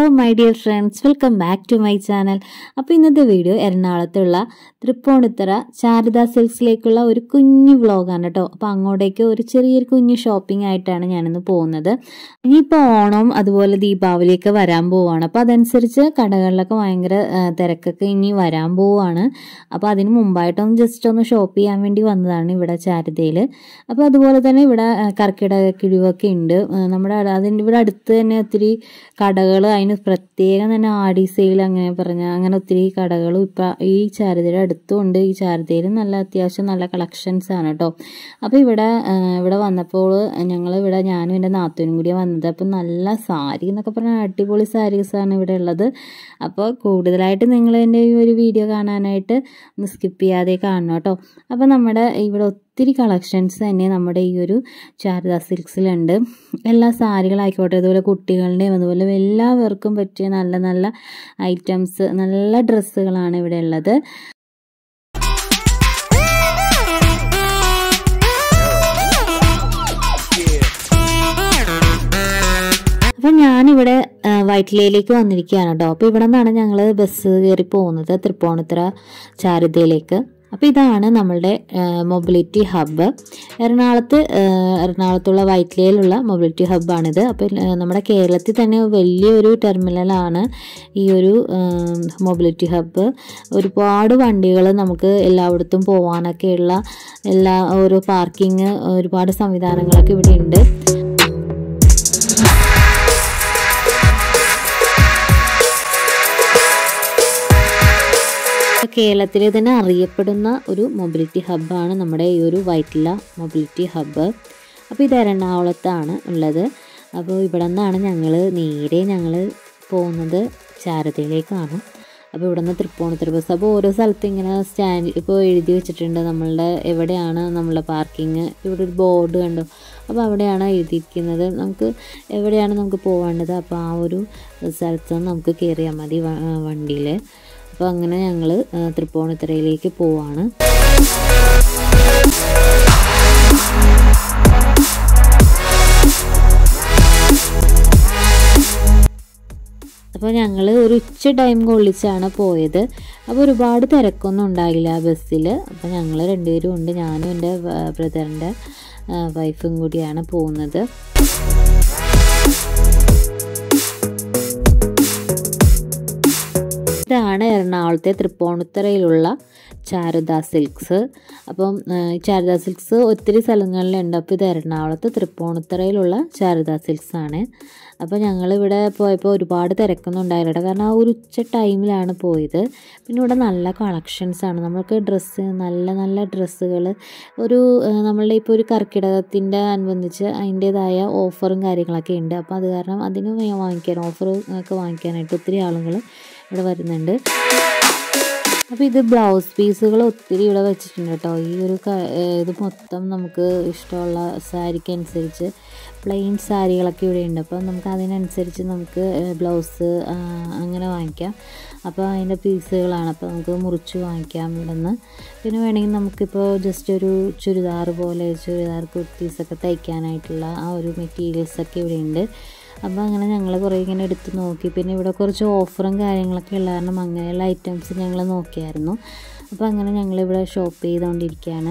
my dear friends welcome back to my channel അപ്പോൾ ഇന്നത്തെ video എറണാകുളത്തുള്ള തൃപ്പൂണിത്തറ ശാരദ സിൽക്സിലേക്കുള്ള ഒരു കുഞ്ഞു വ്ളോഗാണ് കേട്ടോ അപ്പോൾ അങ്ങോട്ടേക്ക് ഒരു ചെറിയൊരു കുഞ്ഞു ഷോപ്പിംഗ് ആയിട്ടാണ് ഞാനിന്ന് പോകുന്നത് ഇനിയിപ്പോൾ ഓണം അതുപോലെ ദീപാവലിയൊക്കെ വരാൻ പോവുകയാണ് അപ്പോൾ അതനുസരിച്ച് കടകളിലൊക്കെ ഭയങ്കര ആ, തിരക്കൊക്കെ ഇനി വരാൻ പോവുകയാണ് അപ്പോൾ അതിന് മുമ്പായിട്ടൊന്ന് ജസ്റ്റ് ഒന്ന് ഷോപ്പ് ചെയ്യാൻ വേണ്ടി വന്നതാണ് ഇവിടെ ചാരുതയിൽ അപ്പോൾ അതുപോലെ തന്നെ ഇവിടെ ആ, കർക്കിടക കിഴിവൊക്കെ ഉണ്ട് ആ, നമ്മുടെ അട- അതിൻ്റെ ഇവിടെ അടുത്ത് തന്നെ ഒത്തിരി കടകൾ അതിന് പ്രത്യേകം തന്നെ ആടി സെയിൽ അങ്ങനെ പറഞ്ഞ അങ്ങനെ ഒത്തിരി കടകളും ഇപ്പം ഈ ചാരുതയുടെ അടുത്തും ഉണ്ട് ഈ ചാരുതയിൽ നല്ല അത്യാവശ്യം നല്ല കളക്ഷൻസ് ആണ് കേട്ടോ അപ്പോൾ ഇവിടെ ആ, ഇവിടെ വന്നപ്പോൾ ഞങ്ങൾ ഇവിടെ ഞാനും എൻ്റെ നാത്തൂനും കൂടി വന്നത് അപ്പോൾ നല്ല സാരി എന്നൊക്കെ പറഞ്ഞാൽ അടിപൊളി സാരീസാണ് ഇവിടെ ഉള്ളത് അപ്പോൾ കൂടുതലായിട്ട് നിങ്ങൾ എൻ്റെ ഈ ഒരു വീഡിയോ കാണാനായിട്ട് ഒന്ന് സ്കിപ്പ് ചെയ്യാതെ കാണണം കേട്ടോ അപ്പോൾ നമ്മുടെ ഇവിടെ ഒത്തിരി കളക്ഷൻസ് തന്നെ നമ്മുടെ ഈ ഒരു ശാരദ സിൽക്സിലുണ്ട് എല്ലാ സാരികളായിക്കോട്ടെ അതുപോലെ കുട്ടികളുടെയും അതുപോലെ എല്ലാവർക്കും പറ്റിയ നല്ല നല്ല ഐറ്റംസ് നല്ല ഡ്രസ്സുകളാണ് ഇവിടെ ഉള്ളത് അപ്പം ഞാനിവിടെ ആ, വൈറ്റിലയിലേക്ക് വന്നിരിക്കുകയാണ് കേട്ടോ അപ്പോൾ ഇവിടെ നിന്നാണ് ഞങ്ങൾ ബസ് കയറി പോകുന്നത് തൃപ്പൂണിത്തുറ ചാരുതയിലേക്ക് അപ്പോൾ ഇതാണ് നമ്മളുടെ മൊബിലിറ്റി ഹബ്ബ് എറണാകുളത്ത് ആ, എറണാകുളത്തുള്ള വൈറ്റിലയിലുള്ള മൊബിലിറ്റി ഹബ്ബാണിത് അപ്പോൾ ആ, നമ്മുടെ കേരളത്തിൽ തന്നെ വലിയൊരു ടെർമിനലാണ് ഈ ഒരു മൊബിലിറ്റി ഹബ്ബ് ഒരുപാട് വണ്ടികൾ നമുക്ക് എല്ലായിടത്തും പോകാനൊക്കെയുള്ള എല്ലാ ഓരോ പാർക്കിങ് ഒരുപാട് സംവിധാനങ്ങളൊക്കെ ഇവിടെ ഉണ്ട് കേരളത്തിലെ തന്നെ അറിയപ്പെടുന്ന ഒരു മൊബിലിറ്റി ഹബ്ബാണ് നമ്മുടെ ഈ ഒരു വൈറ്റില മൊബിലിറ്റി ഹബ്ബ് അപ്പോൾ ഇത് എറണാകുളത്താണ് ഉള്ളത് അപ്പോൾ ഇവിടെ നിന്നാണ് ഞങ്ങൾ നേരെ ഞങ്ങൾ പോകുന്നത് ചാരതയിലേക്കാണ് അപ്പോൾ ഇവിടെ നിന്ന് തൃപ്പൂണിത്തുറ ബസ് അപ്പോൾ ഓരോ സ്ഥലത്ത് ഇങ്ങനെ സ്റ്റാൻഡ് ഇപ്പോൾ എഴുതി വെച്ചിട്ടുണ്ട് നമ്മളുടെ എവിടെയാണ് നമ്മളുടെ പാർക്കിങ് ഇവിടെ ഒരു ബോർഡ് കണ്ടോ അപ്പോൾ അവിടെയാണ് എഴുതിയിരിക്കുന്നത് നമുക്ക് എവിടെയാണ് നമുക്ക് പോകേണ്ടത് അപ്പോൾ ആ ഒരു സ്ഥലത്ത് നിന്ന് നമുക്ക് കയറിയാൽ മതി വണ്ടിയിൽ അപ്പോൾ അങ്ങനെ ഞങ്ങൾ തൃപ്പൂണിത്തുറയിലേക്ക് പോവാണ് അപ്പോൾ ഞങ്ങൾ ഒരു ഉച്ച ടൈം കൊള്ളിച്ചാണ് പോയത് അപ്പോൾ ഒരുപാട് തിരക്കൊന്നും ഉണ്ടായില്ല ബസ്സിൽ അപ്പോൾ ഞങ്ങൾ രണ്ടുപേരും ഉണ്ട് ഞാനും എൻ്റെ ബ്രദറിൻ്റെ വൈഫും കൂടിയാണ് പോകുന്നത് ഇതാണ് എറണാകുളത്തെ തൃപ്പൂണിത്തുറയിലുള്ള ചാരുദ സിൽക്സ് അപ്പം ആ, ഈ ചാരുദ സിൽക്സ് ഒത്തിരി സ്ഥലങ്ങളിലുണ്ട് അപ്പോൾ ഇത് എറണാകുളത്ത് തൃപ്പൂണിത്തുറയിലുള്ള ചാരുദ സിൽക്സ് ആണ് അപ്പോൾ ഞങ്ങളിവിടെ പോയപ്പോൾ ഒരുപാട് തിരക്കൊന്നും ഉണ്ടായില്ല കാരണം ആ ഒരു ഉച്ച ടൈമിലാണ് പോയത് പിന്നെ ഇവിടെ നല്ല കളക്ഷൻസ് ആണ് നമുക്ക് ഡ്രസ്സ് നല്ല നല്ല ഡ്രസ്സുകൾ ഒരു ആ, നമ്മളുടെ ഇപ്പോൾ ഒരു കർക്കിടകത്തിൻ്റെ അനുബന്ധിച്ച് അതിൻ്റേതായ ഓഫറും കാര്യങ്ങളൊക്കെ ഉണ്ട് അപ്പോൾ അത് കാരണം അതിന് വേ- വാങ്ങിക്കാൻ ഓഫർ ഒക്കെ വാങ്ങിക്കാനായിട്ട് ഒത്തിരി ആളുകൾ ഇവിടെ വരുന്നുണ്ട് അപ്പോൾ ഇത് ബ്ലൗസ് പീസുകൾ ഒത്തിരി ഇവിടെ വെച്ചിട്ടുണ്ട് കേട്ടോ ഈ ഒരു ക- ഏഹ് ഇത് മൊത്തം നമുക്ക് ഇഷ്ടമുള്ള സാരിക്ക് അനുസരിച്ച് പ്ലെയിൻ സാരികളൊക്കെ ഇവിടെ ഉണ്ട് അപ്പോൾ നമുക്ക് അതിനനുസരിച്ച് നമുക്ക് ബ്ലൗസ് അങ്ങനെ വാങ്ങിക്കാം അപ്പോൾ അതിൻ്റെ പീസുകളാണ് അപ്പോൾ നമുക്ക് മുറിച്ച് വാങ്ങിക്കാം ഇവിടെ നിന്ന് പിന്നെ വേണമെങ്കിൽ നമുക്കിപ്പോൾ ജസ്റ്റ് ഒരു ചുരിദാർ പോലെ ചുരിദാർ കുർത്തീസൊക്കെ തയ്ക്കാനായിട്ടുള്ള ആ ഒരു മെറ്റീരിയൽസൊക്കെ ഇവിടെ ഉണ്ട് അപ്പോൾ അങ്ങനെ ഞങ്ങൾ കുറേ ഇങ്ങനെ എടുത്ത് നോക്കി പിന്നെ ഇവിടെ കുറച്ച് ഓഫറും കാര്യങ്ങളൊക്കെ ഉള്ള കാരണം അങ്ങനെയുള്ള ഐറ്റംസ് ഞങ്ങൾ നോക്കിയായിരുന്നു അപ്പോൾ അങ്ങനെ ഞങ്ങളിവിടെ ഷോപ്പ് ചെയ്തുകൊണ്ടിരിക്കുകയാണ്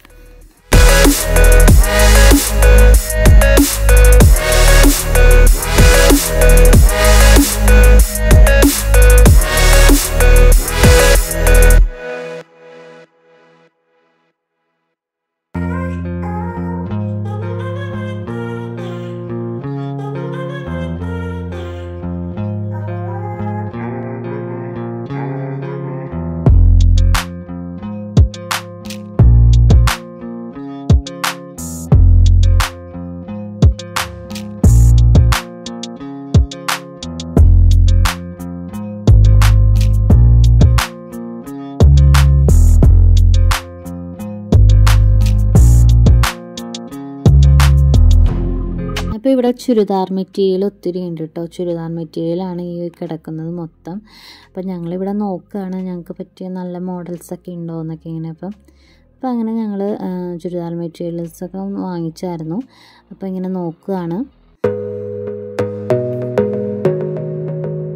അപ്പോൾ ഇവിടെ ചുരിദാർ മെറ്റീരിയൽ ഒത്തിരി ഉണ്ട് കേട്ടോ ചുരിദാർ മെറ്റീരിയലാണ് ഈ കിടക്കുന്നത് മൊത്തം അപ്പം ഞങ്ങളിവിടെ നോക്കുകയാണ് ഞങ്ങൾക്ക് പറ്റിയ നല്ല മോഡൽസൊക്കെ ഉണ്ടോ എന്നൊക്കെ ഇങ്ങനെ അപ്പം അപ്പോൾ അങ്ങനെ ഞങ്ങൾ ചുരിദാർ മെറ്റീരിയൽസൊക്കെ വാങ്ങിച്ചായിരുന്നു അപ്പോൾ ഇങ്ങനെ നോക്കുകയാണ്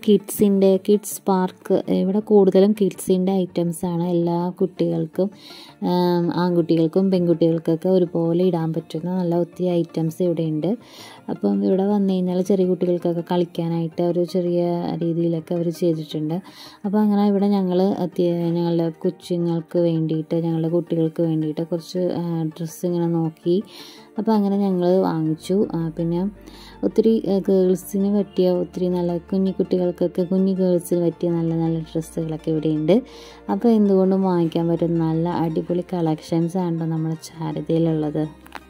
കിഡ്സിൻ്റെ കിഡ്സ് പാർക്ക് ഇവിടെ കൂടുതലും കിഡ്സിൻ്റെ ഐറ്റംസാണ് എല്ലാ കുട്ടികൾക്കും ആം, ആൺകുട്ടികൾക്കും പെൺകുട്ടികൾക്കൊക്കെ ഒരുപോലെ ഇടാൻ പറ്റുന്ന നല്ല ഒത്തിരി ഐറ്റംസ് ഇവിടെ ഉണ്ട് അപ്പം ഇവിടെ വന്നു കഴിഞ്ഞാൽ ചെറിയ കുട്ടികൾക്കൊക്കെ കളിക്കാനായിട്ട് ഒരു ചെറിയ രീതിയിലൊക്കെ അവർ ചെയ്തിട്ടുണ്ട് അപ്പോൾ അങ്ങനെ ഇവിടെ ഞങ്ങൾ ഞങ്ങളുടെ കൊച്ചുങ്ങൾക്ക് വേണ്ടിയിട്ട് ഞങ്ങളുടെ കുട്ടികൾക്ക് വേണ്ടിയിട്ട് കുറച്ച് ഡ്രസ്സ് ഇങ്ങനെ നോക്കി അപ്പോൾ അങ്ങനെ ഞങ്ങൾ വാങ്ങിച്ചു ആ, പിന്നെ ഒത്തിരി ഗേൾസിന് പറ്റിയ ഒത്തിരി നല്ല കുഞ്ഞു കുട്ടികൾക്കൊക്കെ കുഞ്ഞു ഗേൾസിന് പറ്റിയ നല്ല നല്ല ഡ്രസ്സുകളൊക്കെ ഇവിടെയുണ്ട് അപ്പോൾ എന്തുകൊണ്ടും വാങ്ങിക്കാൻ പറ്റുന്ന നല്ല അടിപൊളി കളക്ഷൻസ് ആണല്ലോ നമ്മുടെ ചാരിതയിലുള്ളത്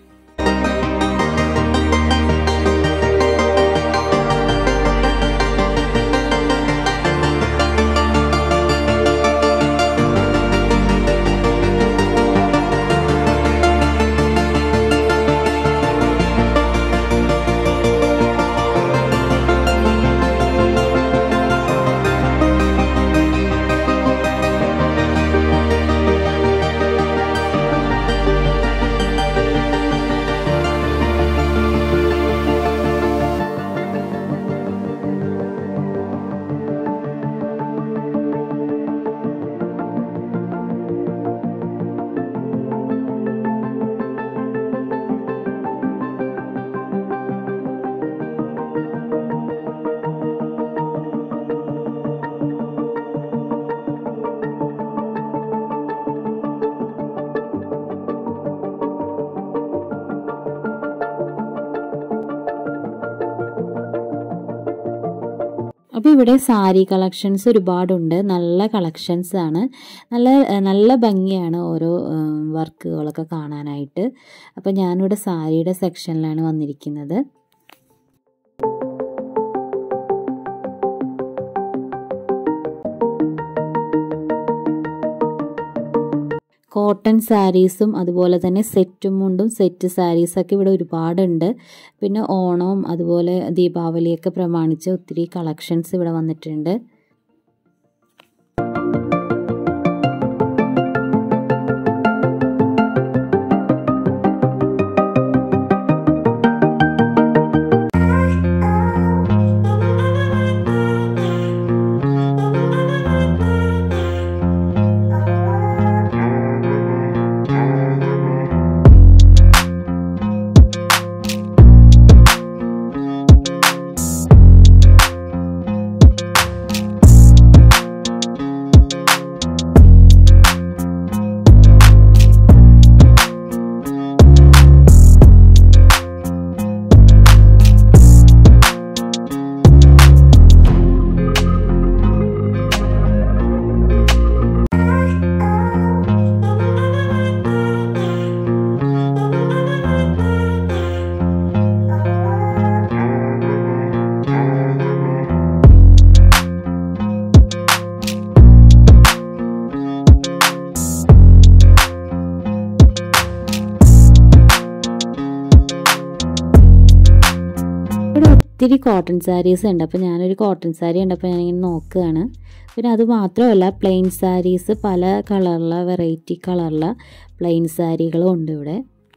അപ്പോൾ ഇവിടെ സാരി കളക്ഷൻസ് ഒരുപാടുണ്ട് നല്ല കളക്ഷൻസ് ആണ് നല്ല നല്ല ഭംഗിയാണ് ഓരോ വർക്കുകളൊക്കെ കാണാനായിട്ട് അപ്പോൾ ഞാനിവിടെ സാരിയുടെ സെക്ഷനിലാണ് വന്നിരിക്കുന്നത് കോട്ടൺ സാരീസും അതുപോലെ തന്നെ സെറ്റും മുണ്ടും സെറ്റ് സാരീസൊക്കെ ഇവിടെ ഒരുപാടുണ്ട് പിന്നെ ഓണവും അതുപോലെ ദീപാവലിയൊക്കെ പ്രമാണിച്ച് ഒത്തിരി കളക്ഷൻസ് ഇവിടെ വന്നിട്ടുണ്ട് ഇവിടെ ഒത്തിരി കോട്ടൺ സാരീസ് ഉണ്ട് അപ്പോൾ ഞാനൊരു കോട്ടൺ സാരി ഉണ്ട് അപ്പോൾ ഞാനിങ്ങനെ നോക്കുകയാണ് പിന്നെ അത് മാത്രമല്ല പ്ലെയിൻ സാരീസ് പല കളറിലെ വെറൈറ്റി കളറിലെ പ്ലെയിൻ സാരികളും ഉണ്ട് ഇവിടെ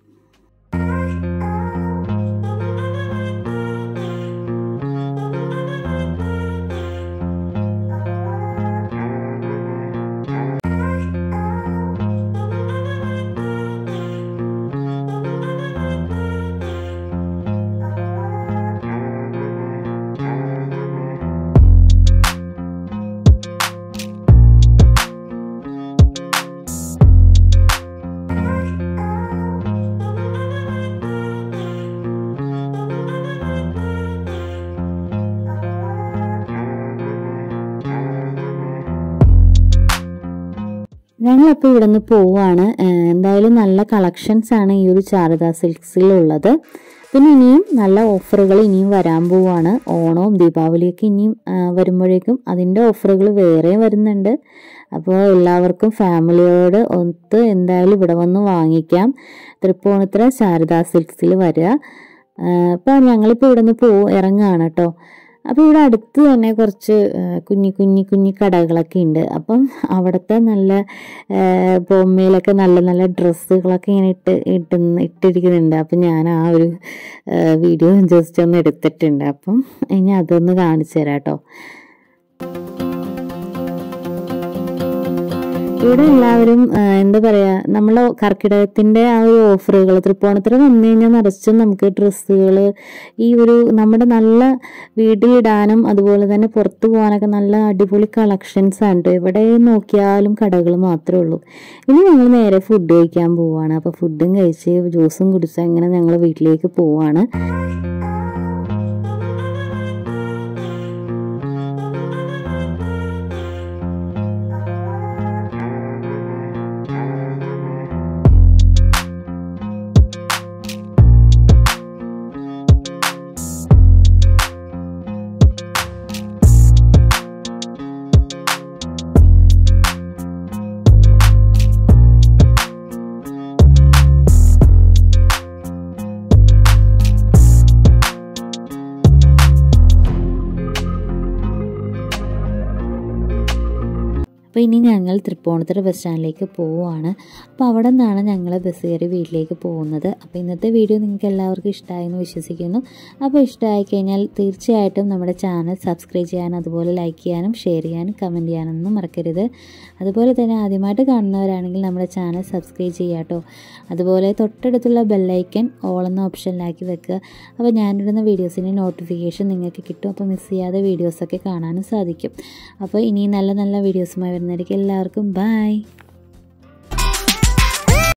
ഞങ്ങളപ്പോൾ ഇവിടെ നിന്ന് പോവാണ് ഏഹ് എന്തായാലും നല്ല കളക്ഷൻസ് ആണ് ഈ ഒരു ചാരുദ സിൽക്സിലുള്ളത് പിന്നെ ഇനിയും നല്ല ഓഫറുകൾ ഇനിയും വരാൻ പോവാണ് ഓണവും ദീപാവലിയൊക്കെ ഇനിയും ആ, വരുമ്പോഴേക്കും അതിൻ്റെ ഓഫറുകൾ വേറെ വരുന്നുണ്ട് അപ്പോൾ എല്ലാവർക്കും ഫാമിലിയോട് ഒത്ത് എന്തായാലും ഇവിടെ വന്ന് വാങ്ങിക്കാം തൃപ്പൂണിത്തുറ ശാരദാ സിൽക്സിൽ വരിക അപ്പോൾ ഞങ്ങളിപ്പോൾ ഇവിടെ നിന്ന് പോ ഇറങ്ങുകയാണ് കേട്ടോ അപ്പോൾ ഇവിടെ അടുത്ത് തന്നെ കുറച്ച് ആ, കുഞ്ഞി കുഞ്ഞി കുഞ്ഞി കടകളൊക്കെ ഉണ്ട് അപ്പം അവിടുത്തെ നല്ല ആ, ബൊമ്മയിലൊക്കെ നല്ല നല്ല ഡ്രസ്സുകളൊക്കെ ഇങ്ങനെ ഇട്ട് ഇട്ട് ഇട്ടിരിക്കുന്നുണ്ട് അപ്പം ഞാൻ ആ ഒരു ആ, വീഡിയോ ജസ്റ്റ് ഒന്ന് എടുത്തിട്ടുണ്ട് അപ്പം ഇനി അതൊന്ന് കാണിച്ചു തരാം കേട്ടോ ഇവിടെ എല്ലാവരും ആ, എന്താ പറയാ നമ്മളെ കർക്കിടകത്തിന്റെ ആ ഒരു ഓഫറുകൾ തൃപ്പൂണിത്തുറ വന്നു കഴിഞ്ഞാൽ നിറച്ചും നമുക്ക് ഡ്രസ്സുകൾ ഈ ഒരു നമ്മുടെ നല്ല വീട്ടിലിടാനും അതുപോലെ തന്നെ പുറത്തു പോകാനൊക്കെ നല്ല അടിപൊളി കളക്ഷൻസ് ആണ് കേട്ടോ എവിടെ നോക്കിയാലും കടകൾ മാത്രമേ ഉള്ളൂ ഇനി ഞങ്ങൾ നേരെ ഫുഡ് കഴിക്കാൻ പോവാണ് അപ്പോൾ ഫുഡും കഴിച്ച് ജ്യൂസും കുടിച്ച് അങ്ങനെ ഞങ്ങൾ വീട്ടിലേക്ക് പോവാണ് അപ്പോൾ ഇനി ഞങ്ങൾ തൃപ്പൂണിത്തുറ ബസ് സ്റ്റാൻഡിലേക്ക് പോവുകയാണ് അപ്പോൾ അവിടെ നിന്നാണ് ഞങ്ങൾ ബസ് കയറി വീട്ടിലേക്ക് പോകുന്നത് അപ്പോൾ ഇന്നത്തെ വീഡിയോ നിങ്ങൾക്ക് എല്ലാവർക്കും ഇഷ്ടമായെന്ന് വിശ്വസിക്കുന്നു അപ്പോൾ ഇഷ്ടമായി കഴിഞ്ഞാൽ തീർച്ചയായിട്ടും നമ്മുടെ ചാനൽ സബ്സ്ക്രൈബ് ചെയ്യാനും അതുപോലെ ലൈക്ക് ചെയ്യാനും ഷെയർ ചെയ്യാനും കമൻറ്റ് ചെയ്യാനൊന്നും മറക്കരുത് അതുപോലെ തന്നെ ആദ്യമായിട്ട് കാണുന്നവരാണെങ്കിൽ നമ്മുടെ ചാനൽ സബ്സ്ക്രൈബ് ചെയ്യുക കേട്ടോ അതുപോലെ തൊട്ടടുത്തുള്ള ബെല്ലൈക്കൻ ഓൾ എന്ന ഓപ്ഷനിലാക്കി വെക്കുക അപ്പോൾ ഞാനിടുന്ന വീഡിയോസിൻ്റെ നോട്ടിഫിക്കേഷൻ നിങ്ങൾക്ക് കിട്ടും അപ്പോൾ മിസ് ചെയ്യാതെ വീഡിയോസൊക്കെ കാണാനും സാധിക്കും അപ്പോൾ ഇനി നല്ല നല്ല വീഡിയോസുമായി വരുന്നതായിരിക്കും എല്ലാവർക്കും ബൈ